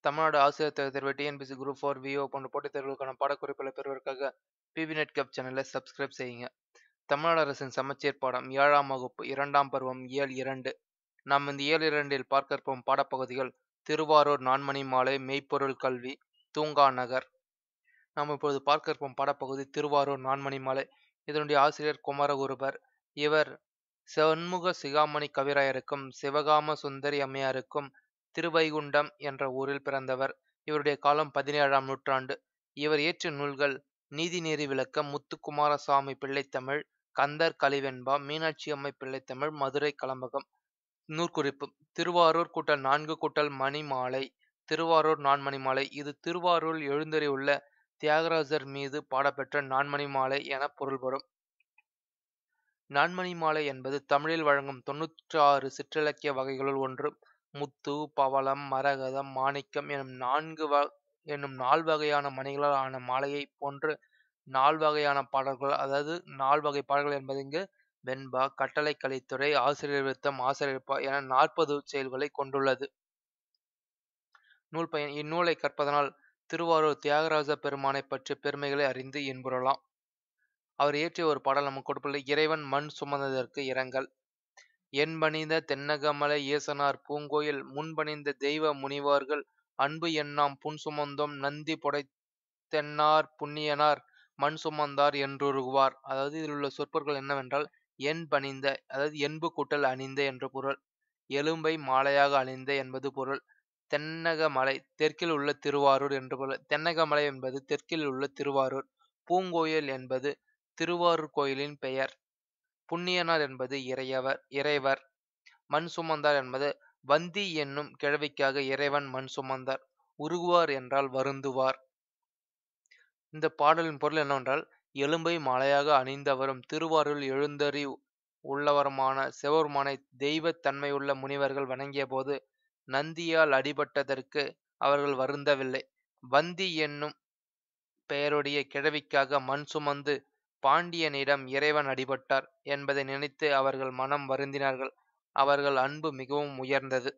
தமிழ்நாடு ஆசிரியர் தகுதி தேர்வு டிஎன்பிசி குரூப் ஃபோர் விஓ போன்ற போட்டித் தேர்வுகளுக்கான பாடக்குறிப்புகளை பெறுவதற்காக பிபிநெட் கப் சேனலை சப்ஸ்கிரைப் செய்யுங்க தமிழ்நாடு அரசின் சமச்சீர் பாடம் ஏழாம் வகுப்பு இரண்டாம் பருவம் இயல் இரண்டு நாம் இந்த இயல் இரண்டில் பார்க்க இருப்போம் பாடப்பகுதிகள் திருவாரூர் நான்மணி மாலை மெய்ப்பொருள் கல்வி தூங்கா நகர் நாம் இப்பொழுது பார்க்க இருப்போம் பாடப்பகுதி திருவாரூர் நான்மணி மாலை இதனுடைய ஆசிரியர் குமரகுருபர் இவர் சண்முக சிகாமணி கவிராயருக்கும் சிவகாம சுந்தரி அம்மையாருக்கும் திருவைகுண்டம் என்ற ஊரில் பிறந்தவர் இவருடைய காலம் பதினேழாம் நூற்றாண்டு இவர் இயற்றிய நூல்கள் நீதிநெறி விளக்கம் முத்துக்குமாரசாமி பிள்ளைத்தமிழ் கந்தர் கலிவெண்பா மீனாட்சி அம்மை பிள்ளைத்தமிழ் மதுரை கலம்பகம் நூற்குறிப்பு திருவாரூர் கூட்டல் நான்கு கூட்டல் மணி மாலை திருவாரூர் நான்மணி மாலை இது திருவாரூர் எழுந்தறியுள்ள தியாகராஜர் மீது பாடப்பெற்ற நான்மணி மாலை என பொருள்படும் நான்மணி மாலை என்பது தமிழில் வழங்கும் தொன்னூற்றி ஆறு சிற்றிலக்கிய வகைகளுள் ஒன்று முத்து பவளம் மரகதம் மாணிக்கம் எனும் நான்கு வ என்னும் நால்வகையான மணிகளால் ஆன மாலையை போன்று நால்வகையான பாடல்கள் அதாவது நால்வகை பாடல்கள் என்பது இங்கு வெண்பா கட்டளை கலித்துறை ஆசிரியர் விருத்தம் ஆசிரியர்ப்பா என நாற்பது செயல்களை கொண்டுள்ளது நூல் பயன் இந்நூலை கற்பதனால் திருவாரூர் தியாகராஜ பெருமானை பற்றிய பெருமைகளை அறிந்து இன்புறலாம் அவர் இயற்றிய ஒரு பாடல் நமக்கு கொடுத்துள்ள இறைவன் மண் சுமந்ததற்கு இரங்கல் என்பணிந்த தென்னகமலை ஈசனார் பூங்கோயில் முன்பணிந்த தெய்வ முனிவார்கள் அன்பு எண்ணாம் புன் சுமந்தோம் நந்தி புடை தென்னார் புண்ணியனார் மண் சுமந்தார் என்றுருகுவார் அதாவது இதில் உள்ள சொற்பொருட்கள் என்னவென்றால் என் பணிந்த அதாவது என்பு கூட்டல் அணிந்த என்று பொருள் எலும்பை மாலையாக அணிந்த என்பது பொருள் தென்னக மலை தெற்கில் உள்ள திருவாரூர் என்று பொருள் தென்னக மலை என்பது தெற்கில் உள்ள திருவாரூர் பூங்கோயில் என்பது திருவாரூர் கோயிலின் பெயர் புண்ணியனார் என்பது இறையவர் இறைவர் மண் சுமந்தார் என்பது வந்தி என்னும் கிழவிக்காக இறைவன் மண் சுமந்தார் உருகுவார் என்றால் வருந்துவார் இந்த பாடலின் பொருள் என்னவென்றால் எலும்பை மாலையாக அணிந்தவரும் திருவாரூர் எழுந்தறி உள்ளவருமான சிவபெருமானை தெய்வ தன்மையுள்ள முனிவர்கள் வணங்கிய போது நந்தியால் அடிபட்டதற்கு அவர்கள் வருந்தவில்லை வந்தி என்னும் பெயருடைய கிழவிக்காக மண் சுமந்து பாண்டியனிடம் இறைவன் அடிபட்டார் என்பதை நினைத்து அவர்கள் மனம் வருந்தினார்கள் அவர்கள் அன்பு மிகவும் உயர்ந்தது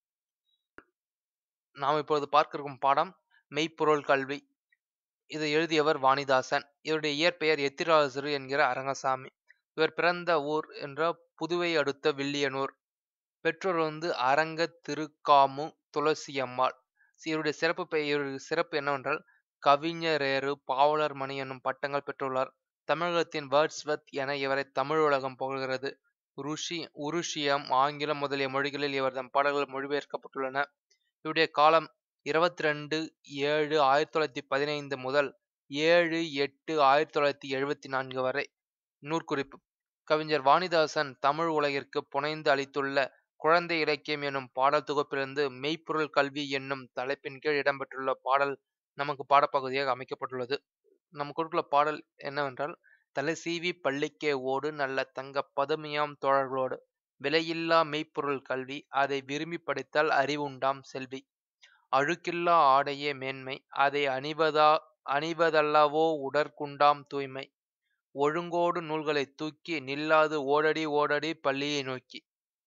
நாம் இப்பொழுது பார்க்க இருக்கும் பாடம் மெய்ப்பொருள் கல்வி இதை எழுதியவர் வாணிதாசன் இவருடைய இயற்பெயர் எத்திராசரு என்கிற அரங்கசாமி இவர் பிறந்த ஊர் என்ற புதுவை அடுத்த வில்லியனூர் பெற்றோர் வந்து அரங்க திருக்காமு துளசி அம்மாள் இவருடைய சிறப்பு பெயர் சிறப்பு என்னவென்றால் கவிஞரேறு பாவலர் மணி என்னும் பட்டங்கள் பெற்றுள்ளார் தமிழகத்தின் வேர்ட்ஸ்வத் என இவரை தமிழ் உலகம் புகழ்கிறது ருஷி உருஷியம் ஆங்கிலம் முதலிய மொழிகளில் இவர் தம் பாடல்கள் மொழிபெயர்க்கப்பட்டுள்ளன இவருடைய காலம் இருபத்தி ரெண்டு ஏழு ஆயிரத்தி தொள்ளாயிரத்தி பதினைந்து முதல் ஏழு எட்டு ஆயிரத்தி தொள்ளாயிரத்தி எழுபத்தி நான்கு வரை நூற்குறிப்பு கவிஞர் வாணிதாசன் தமிழ் உலகிற்கு புனைந்து அளித்துள்ள குழந்தை இலக்கியம் என்னும் பாடல் தொகுப்பிலிருந்து மெய்ப்பொருள் கல்வி என்னும் தலைப்பின் கீழ் இடம்பெற்றுள்ள பாடல் நமக்கு பாடப்பகுதியாக அமைக்கப்பட்டுள்ளது நம்ம கொடுத்துள்ள பாடல் என்னவென்றால் தலை சீவி பள்ளிக்கே ஓடு நல்ல தங்க பதுமையாம் தோழர்களோடு விலையில்லா மெய்ப்பொருள் கல்வி அதை விரும்பி படித்தால் அறிவுண்டாம் செல்வி அழுக்கில்லா ஆடையே மேன்மை அதை அணிவதா அணிவதல்லவோ உடற்குண்டாம் தூய்மை ஒழுங்கோடு நூல்களை தூக்கி நில்லாது ஓடடி ஓடடி பள்ளியை நோக்கி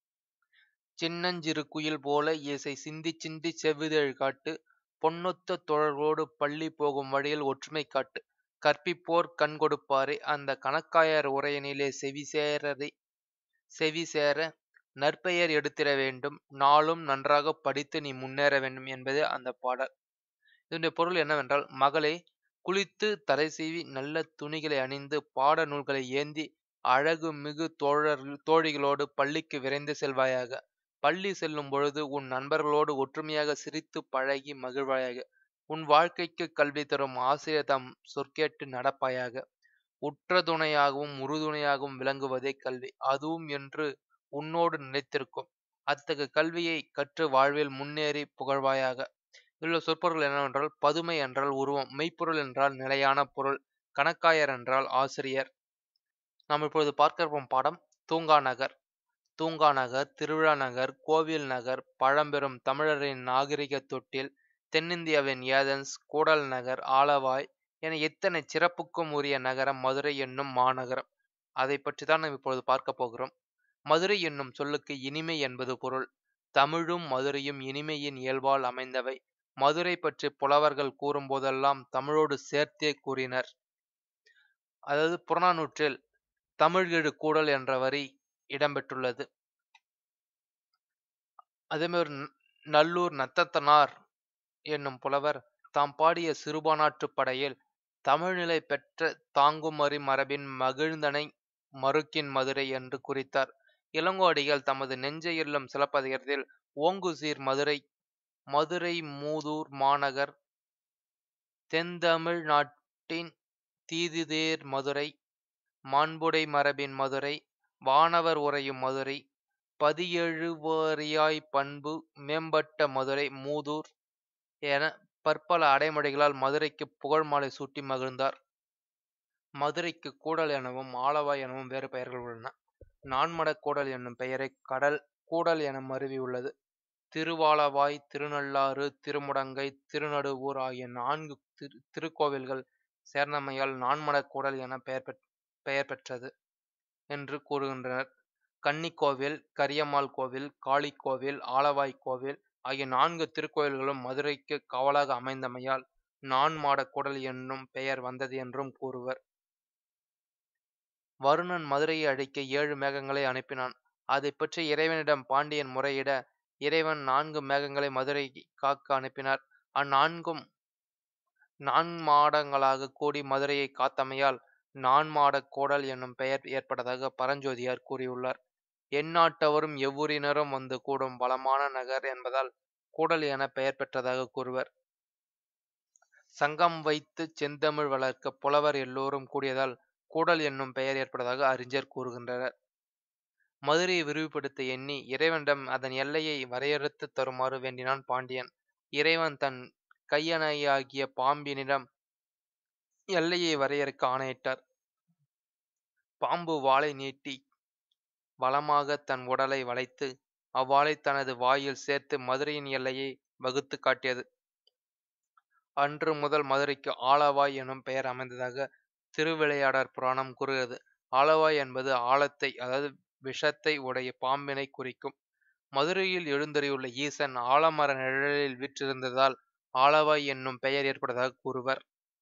சின்னஞ்சிறு குயில் போல இசை சிந்தி சிந்தி செவ்விதழ் காட்டு பொன்னொத்த தோழர்களோடு பள்ளி போகும் வழியில் ஒற்றுமை காட்டு கற்பிப்போர் கண் கொடுப்பாரே அந்த கணக்காயர் உரையனிலே செவி சேரதை செவி சேர நற்பெயர் எடுத்திட வேண்டும் நாளும் நன்றாக படித்து நீ முன்னேற வேண்டும் என்பதே அந்த பாடல் இதனுடைய பொருள் என்னவென்றால் மகளே குளித்து தலை சீவி நல்ல துணிகளை அணிந்து பாட நூல்களை ஏந்தி அழகு மிகு தோழர் தோழிகளோடு பள்ளிக்கு விரைந்து செல்வாயாக பள்ளி செல்லும் பொழுது உன் நண்பர்களோடு ஒற்றுமையாக சிரித்து பழகி மகிழ்வாயாக உன் வாழ்க்கைக்கு கல்வி தரும் ஆசிரியர் தம் சொற்கேட்டு நடப்பாயாக உற்ற துணையாகவும் உறுதுணையாகவும் விளங்குவதே கல்வி அதுவும் என்று உன்னோடு நினைத்திருக்கும் அத்தகைய கல்வியை கற்று வாழ்வில் முன்னேறி புகழ்வாயாக இதில் சொற்பொருள் என்னவென்றால் பதுமை என்றால் உருவம் மெய்ப்பொருள் என்றால் நிலையான பொருள் கணக்காயர் என்றால் ஆசிரியர் நாம் இப்பொழுது பார்க்க இருக்கும் பாடம் தூங்கா நகர் தூங்கா நகர் திருவிழா நகர் கோவில் நகர் பழம்பெரும் தமிழரின் நாகரிக தொட்டில் தென்னிந்தியாவின் ஏதன்ஸ் கூடல் நகர் ஆலவாய் என எத்தனை சிறப்புக்கும் உரிய நகரம் மதுரை என்னும் மாநகரம் அதை பற்றி தான் நாம் இப்பொழுது பார்க்க போகிறோம் மதுரை என்னும் சொல்லுக்கு இனிமை என்பது பொருள் தமிழும் மதுரையும் இனிமையின் இயல்பால் அமைந்தவை மதுரை பற்றி புலவர்கள் கூறும்போதெல்லாம் தமிழோடு சேர்த்தே கூறினர் அதாவது புறநானூற்றில் தமிழ்கெழு கூடல் என்ற வரி இடம்பெற்றுள்ளது அதேமாதிரி ந- நல்லூர் நத்தத்தனார் என்னும் புலவர் தாம் பாடிய சிறுபானாற்றுப் படையில் தமிழ்நிலை பெற்ற தாங்குமறி மரபின் மகிழ்ந்தனை மறுக்கின் மதுரை என்று குறித்தார் இளங்கோடிகள் தமது நெஞ்சை எல்லும் சிலப்பதிகாரத்தில் ஓங்குசீர் மதுரை மதுரை மூதூர் மாநகர் தென்தமிழ் நாட்டின் தீதுதேர் மதுரை மாண்புடை மரபின் மதுரை வானவர் உறையும் மதுரை பதியெழுவரியாய் பண்பு மேம்பட்ட மதுரை மூதூர் என பற்பல அடைமொழிகளால் மதுரைக்கு புகழ் மாலை சூட்டி மகிழ்ந்தார் மதுரைக்கு கூடல் எனவும் ஆலவாய் எனவும் வேறு பெயர்கள் உள்ளன நான்மடக் கூடல் என்னும் பெயரை கடல் கூடல் என மருவி உள்ளது திருவாலவாய் திருநள்ளாறு திருமுடங்கை திருநடுவூர் ஆகிய நான்கு திரு திருக்கோவில்கள் சேர்ந்தமையால் நான்மடக் கூடல் என பெயர் பெற் பெயர் பெற்றது என்று கூறுகின்றனர் கன்னிக்கோவில் கரியம்மாள் கோவில் காளி கோவில் ஆலவாய் கோவில் ஆகிய நான்கு திருக்கோயில்களும் மதுரைக்கு காவலாக அமைந்தமையால் நான்மாடக் கூடல் என்னும் பெயர் வந்தது என்றும் கூறுவர் வருணன் மதுரையை அழிக்க ஏழு மேகங்களை அனுப்பினான் அதைப் பற்றி இறைவனிடம் பாண்டியன் முறையிட இறைவன் நான்கு மேகங்களை மதுரை காக்க அனுப்பினார் அந்நான்கும் நான்மாடங்களாக கூடி மதுரையை காத்தமையால் நான்மாடக் கூடல் என்னும் பெயர் ஏற்பட்டதாக பரஞ்சோதியார் கூறியுள்ளார் எந்நாட்டவரும் எவ்வூரினரும் வந்து கூடும் வளமான நகர் என்பதால் கூடல் என பெயர் பெற்றதாக கூறுவர் சங்கம் வைத்து செந்தமிழ் வளர்க்க புலவர் எல்லோரும் கூடியதால் கூடல் என்னும் பெயர் ஏற்பட்டதாக அறிஞர் கூறுகின்றனர் மதுரையை விரிவுபடுத்த எண்ணி இறைவனிடம் அதன் எல்லையை வரையறுத்து தருமாறு வேண்டினான் பாண்டியன் இறைவன் தன் கையணையாகிய பாம்பினிடம் எல்லையை வரையறுக்க ஆணையிட்டார் பாம்பு வாளை நீட்டி வலமாக தன் உடலை வளைத்து அவ்வாளை தனது வாயில் சேர்த்து மதுரையின் எல்லையை வகுத்து காட்டியது அன்று முதல் மதுரைக்கு ஆலவாய் எனும் பெயர் அமைந்ததாக திருவிளையாடற் புராணம் கூறுகிறது ஆலவாய் என்பது ஆழத்தை அதாவது விஷத்தை உடைய பாம்பினை குறிக்கும் மதுரையில் எழுந்தறியுள்ள ஈசன் ஆலமர நிழலில் வீற்றிருந்ததால் ஆலவாய் என்னும் பெயர் ஏற்பட்டதாக கூறுவர்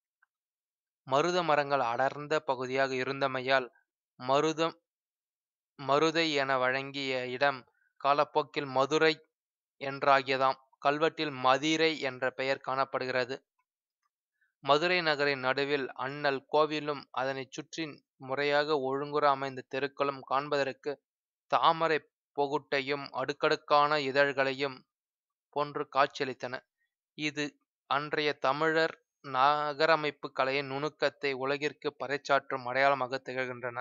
மருத மரங்கள் அடர்ந்த பகுதியாக இருந்தமையால் மருதம் மருதை என வழங்கிய இடம் காலப்போக்கில் மதுரை என்றாகியதாம் கல்வெட்டில் மதிரை என்ற பெயர் காணப்படுகிறது மதுரை நகரின் நடுவில் அண்ணல் கோவிலும் அதனைச் சுற்றி முறையாக ஒழுங்குற அமைந்த தெருக்களும் காண்பதற்கு தாமரை பொகுட்டையும் அடுக்கடுக்கான இதழ்களையும் போன்று காட்சியளித்தன இது அன்றைய தமிழர் நகரமைப்பு கலையின் நுணுக்கத்தை உலகிற்கு பறைசாற்றும் அடையாளமாக திகழ்கின்றன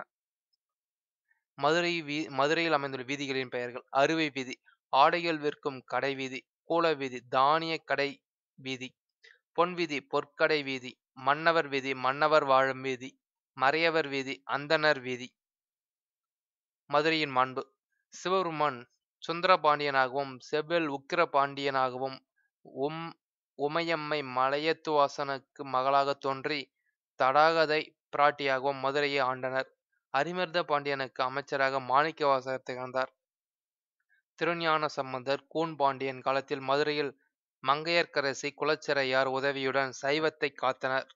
மதுரை வீ மதுரையில் அமைந்துள்ள வீதிகளின் பெயர்கள் அறுவை வீதி ஆடைகள் விற்கும் கடை வீதி கூல வீதி தானிய கடை வீதி பொன் வீதி பொற்கடை வீதி மன்னவர் வீதி மன்னவர் வாழும் வீதி மறையவர் வீதி அந்தணர் வீதி மதுரையின் மாண்பு சிவபெருமான் சுந்தரபாண்டியனாகவும் செவ்வேல் உக்கிர பாண்டியனாகவும் உம் உமையம்மை மலையத்துவாசனுக்கு மகளாக தோன்றி தடாகதை பிராட்டியாகவும் மதுரையை ஆண்டனர் அரிமர்த பாண்டியனுக்கு அமைச்சராக மாணிக்கவாசகர் திகழ்ந்தார் திருஞான சம்பந்தர் கூன் பாண்டியன் காலத்தில் மதுரையில் மங்கையர்க்கரசி குலச்சிறையார் உதவியுடன் சைவத்தை காத்தனர்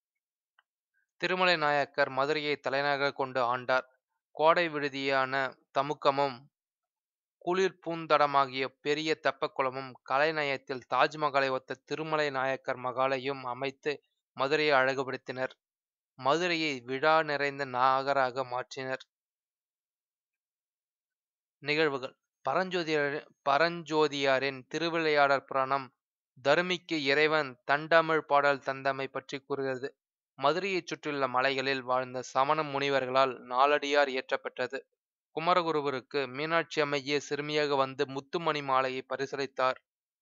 திருமலை நாயக்கர் மதுரையை தலைநகராக கொண்டு ஆண்டார் கோடை விடுதியான தமுக்கமும் குளிர் பூந்தடமாகிய பெரிய தெப்பக்குளமும் கலைநயத்தில் தாஜ்மஹாலை ஒத்த திருமலை நாயக்கர் மகாலையும் அமைத்து மதுரையை அழகுபடுத்தினர் மதுரையை விழா நிறைந்த நகராக மாற்றினர் நிகழ்வுகள் பரஞ்சோதியார் பரஞ்சோதியாரின் திருவிளையாடற் புராணம் தருமிக்கு இறைவன் தண்டமிழ் பாடல் தந்தமை பற்றி கூறுகிறது மதுரையைச் சுற்றியுள்ள மலைகளில் வாழ்ந்த சமண முனிவர்களால் நாலடியார் இயற்றப்பெற்றது குமரகுருவருக்கு மீனாட்சி அம்மையே சிறுமியாக வந்து முத்துமணி மாலையை பரிசளித்தார்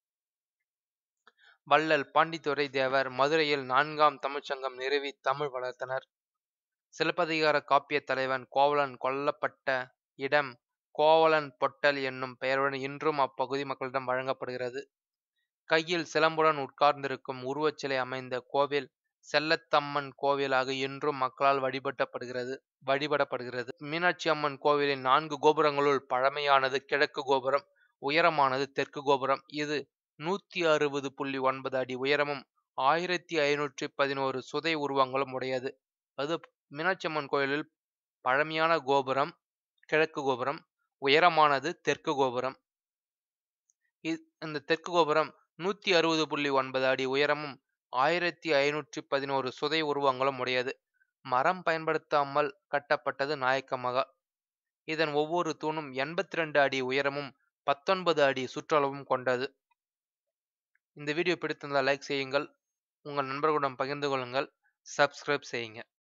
வள்ளல் பாண்டித்துரை தேவர் மதுரையில் நான்காம் தமிழ்ச்சங்கம் நிறுவி தமிழ் வளர்த்தனர் சிலப்பதிகார காப்பிய தலைவன் கோவலன் கொல்லப்பட்ட இடம் கோவலன் பொட்டல் என்னும் பெயருடன் இன்றும் அப்பகுதி மக்களிடம் வழங்கப்படுகிறது கையில் சிலம்புடன் உட்கார்ந்திருக்கும் உருவச்சிலை அமைந்த கோவில் செல்லத்தம்மன் கோவிலாக இன்றும் மக்களால் வழிபட்டப்படுகிறது வழிபடப்படுகிறது மீனாட்சி அம்மன் கோவிலின் நான்கு கோபுரங்களுள் பழமையானது கிழக்கு கோபுரம் உயரமானது தெற்கு கோபுரம் இது நூத்தி அறுபது புள்ளி ஒன்பது அடி உயரமும் ஆயிரத்தி ஐநூற்றி பதினோரு சுதை உருவங்களும் உடையது அது மீனாட்சி அம்மன் கோயிலில் பழமையான கோபுரம் கிழக்கு கோபுரம் உயரமானது தெற்கு கோபுரம் இ- இந்த தெற்கு கோபுரம் நூத்தி அறுபது புள்ளி ஒன்பது அடி உயரமும் ஆயிரத்தி ஐநூற்றி பதினோரு சுதை உருவங்களும் உடையது மரம் பயன்படுத்தாமல் கட்டப்பட்டது நாயக்க மகா இதன் ஒவ்வொரு தூணும் எண்பத்தி ரெண்டு அடி உயரமும் பத்தொன்பது அடி சுற்றளவும் கொண்டது இந்த வீடியோ பிடித்திருந்தால் லைக் செய்யுங்கள் உங்கள் நண்பர்களுடன் பகிர்ந்து கொள்ளுங்கள் சப்ஸ்கிரைப் செய்யுங்க